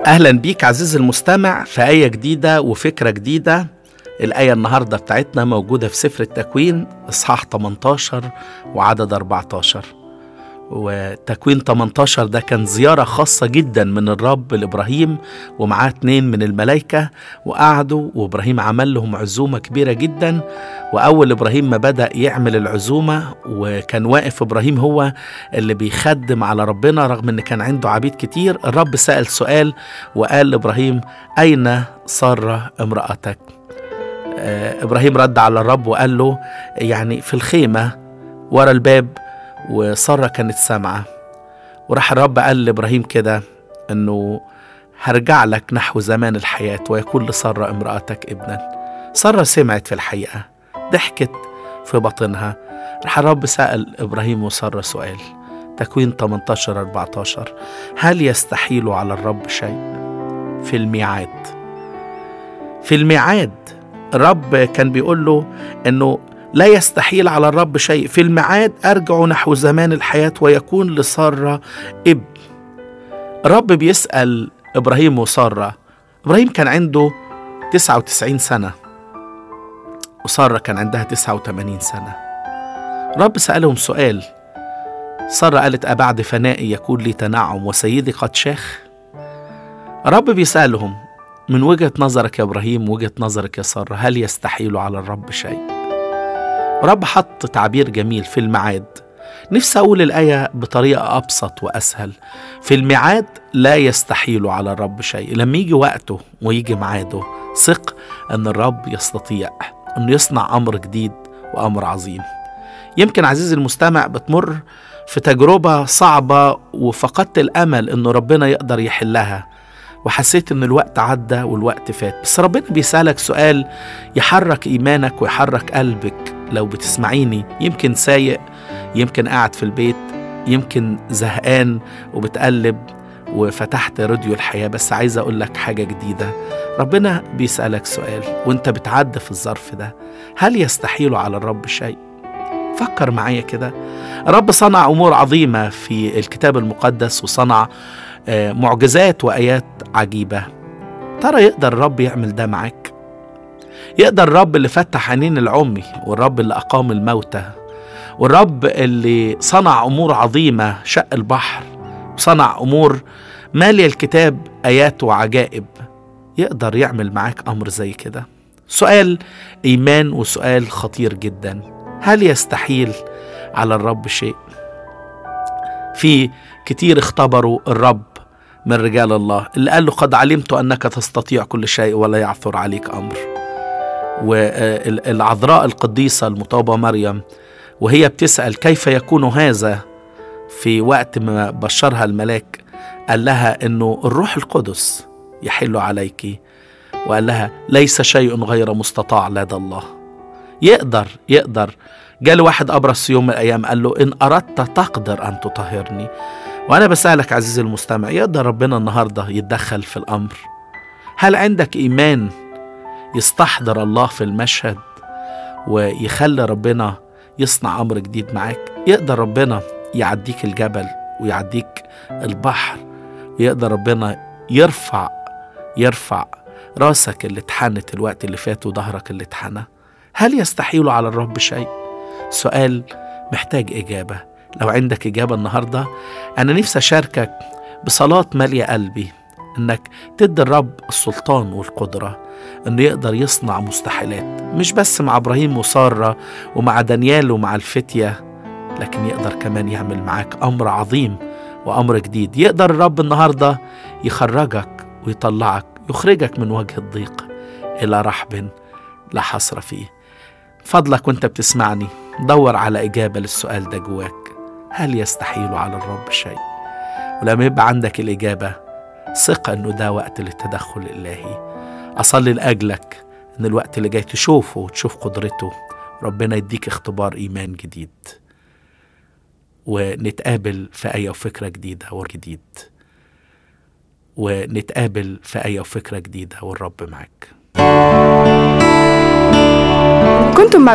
أهلا بيك عزيزي المستمع في آية جديدة وفكرة جديدة الآية النهاردة بتاعتنا موجودة في سفر التكوين إصحاح 18 وعدد 14 وتكوين 18 ده كان زيارة خاصة جدا من الرب لإبراهيم ومعاه اتنين من الملائكة وقعدوا وإبراهيم عمل لهم عزومة كبيرة جدا وأول إبراهيم ما بدأ يعمل العزومة وكان واقف إبراهيم هو اللي بيخدم على ربنا رغم إن كان عنده عبيد كتير الرب سأل سؤال وقال لإبراهيم أين سارة امرأتك آه، إبراهيم رد على الرب وقال له يعني في الخيمة ورا الباب وسارة كانت سامعة وراح الرب قال لإبراهيم كده إنه هرجع لك نحو زمان الحياة ويكون لسارة امرأتك ابنا سارة سمعت في الحقيقة ضحكت في بطنها راح الرب سأل إبراهيم وسارة سؤال تكوين 18 14 هل يستحيل على الرب شيء في الميعاد في الميعاد الرب كان بيقول له انه لا يستحيل على الرب شيء في الميعاد ارجع نحو زمان الحياه ويكون لساره ابن الرب بيسال ابراهيم وساره ابراهيم كان عنده 99 سنه وساره كان عندها 89 سنه الرب سالهم سؤال ساره قالت أبعد فنائي يكون لي تنعم وسيدي قد شاخ الرب بيسألهم من وجهة نظرك يا إبراهيم وجهة نظرك يا سارة هل يستحيل على الرب شيء رب حط تعبير جميل في الميعاد نفسي أقول الآية بطريقة أبسط وأسهل في الميعاد لا يستحيل على الرب شيء لما يجي وقته ويجي ميعاده ثق أن الرب يستطيع أنه يصنع أمر جديد وأمر عظيم يمكن عزيزي المستمع بتمر في تجربة صعبة وفقدت الأمل أنه ربنا يقدر يحلها وحسيت ان الوقت عدى والوقت فات بس ربنا بيسألك سؤال يحرك ايمانك ويحرك قلبك لو بتسمعيني يمكن سايق يمكن قاعد في البيت يمكن زهقان وبتقلب وفتحت راديو الحياة بس عايز أقول لك حاجة جديدة ربنا بيسألك سؤال وانت بتعدي في الظرف ده هل يستحيل على الرب شيء فكر معايا كده الرب صنع أمور عظيمة في الكتاب المقدس وصنع آه، معجزات وآيات عجيبة ترى يقدر الرب يعمل ده معاك يقدر الرب اللي فتح عينين العمي والرب اللي أقام الموتى والرب اللي صنع أمور عظيمة شق البحر وصنع أمور مالي الكتاب آيات وعجائب يقدر يعمل معاك أمر زي كده سؤال إيمان وسؤال خطير جدا هل يستحيل على الرب شيء في كتير اختبروا الرب من رجال الله اللي قال له قد علمت أنك تستطيع كل شيء ولا يعثر عليك أمر والعذراء القديسة المطابة مريم وهي بتسأل كيف يكون هذا في وقت ما بشرها الملاك قال لها انه الروح القدس يحل عليك وقال لها ليس شيء غير مستطاع لدى الله يقدر يقدر جاله واحد أبرص يوم من الأيام قال له إن أردت تقدر أن تطهرني وأنا بسألك عزيزي المستمع يقدر ربنا النهاردة يتدخل في الأمر هل عندك إيمان يستحضر الله في المشهد ويخلي ربنا يصنع أمر جديد معاك يقدر ربنا يعديك الجبل ويعديك البحر ويقدر ربنا يرفع يرفع راسك اللي اتحنت الوقت اللي فات وظهرك اللي اتحنى هل يستحيل على الرب شيء سؤال محتاج إجابة لو عندك إجابة النهاردة أنا نفسي أشاركك بصلاة مالية قلبي إنك تدي الرب السلطان والقدرة إنه يقدر يصنع مستحيلات مش بس مع إبراهيم وسارة ومع دانيال ومع الفتية لكن يقدر كمان يعمل معاك أمر عظيم وأمر جديد يقدر الرب النهاردة يخرجك ويطلعك يخرجك من وجه الضيق إلى رحب لا حصر فيه فضلك وانت بتسمعني دور على إجابة للسؤال ده جواك هل يستحيل على الرب شيء ولما يبقى عندك الإجابة ثق أنه ده وقت للتدخل الإلهي أصلي لأجلك أن الوقت اللي جاي تشوفه وتشوف قدرته ربنا يديك اختبار إيمان جديد ونتقابل في آية وفكرة جديدة وجديد ونتقابل في آية وفكرة جديدة والرب معاك كنتم مع